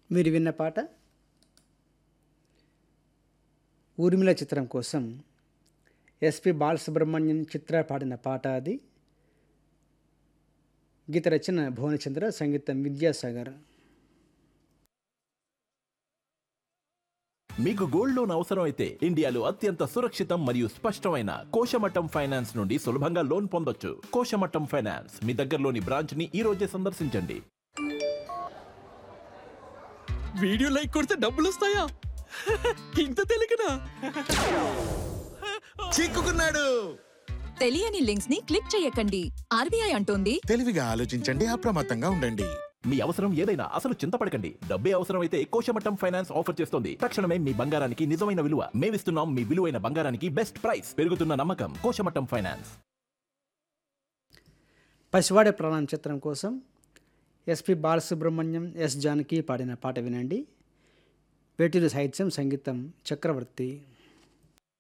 మీరు విన్న పాట ఊర్మిళ చిత్రం కోసం ఎస్పి బాలసుబ్రహ్మణ్యం చిత్ర పాడిన పాట అది గీత రచన భువనచంద్ర సంగీతం విద్యాసాగర్ మీకు గోల్డ్ లోన్ అవసరం అయితే ఇండియాలో అత్యంత సురక్షితం మరియు స్పష్టమైన కోశమట్టం ఫైనాన్స్ నుండి సులభంగా లోన్ పొందొచ్చు కోశమట్టం ఫైనాన్స్ మీ దగ్గరలోని బ్రాంచ్ ని ఈ రోజే సందర్శించండి వీడియో లైక్ కొడితే డబ్బులు వస్తాయా ఇంత తెలియకనా చిక్కుకున్నాడు తెలియని లింక్స్ ని క్లిక్ చేయకండి ఆర్బీఐ అంటోంది తెలివిగా ఆలోచించండి అప్రమత్తంగా ఉండండి మీ అవసరం ఏదైనా అసలు చింతపడకండి డబ్బే అవసరం అయితే కోశమట్టం ఫైనాన్స్ ఆఫర్ చేస్తోంది తక్షణమే మీ బంగారానికి నిజమైన విలువ మేమిస్తున్నాం మీ విలువైన బంగారానికి బెస్ట్ ప్రైస్ పెరుగుతున్న నమ్మకం కోశమట్టం ఫైనాన్స్ పసివాడే ప్రాణం చిత్రం కోసం ఎస్పి బాలసుబ్రహ్మణ్యం ఎస్ జానకి పాడిన పాట వినండి వేటూరి సాహిత్యం సంగీతం చక్రవర్తి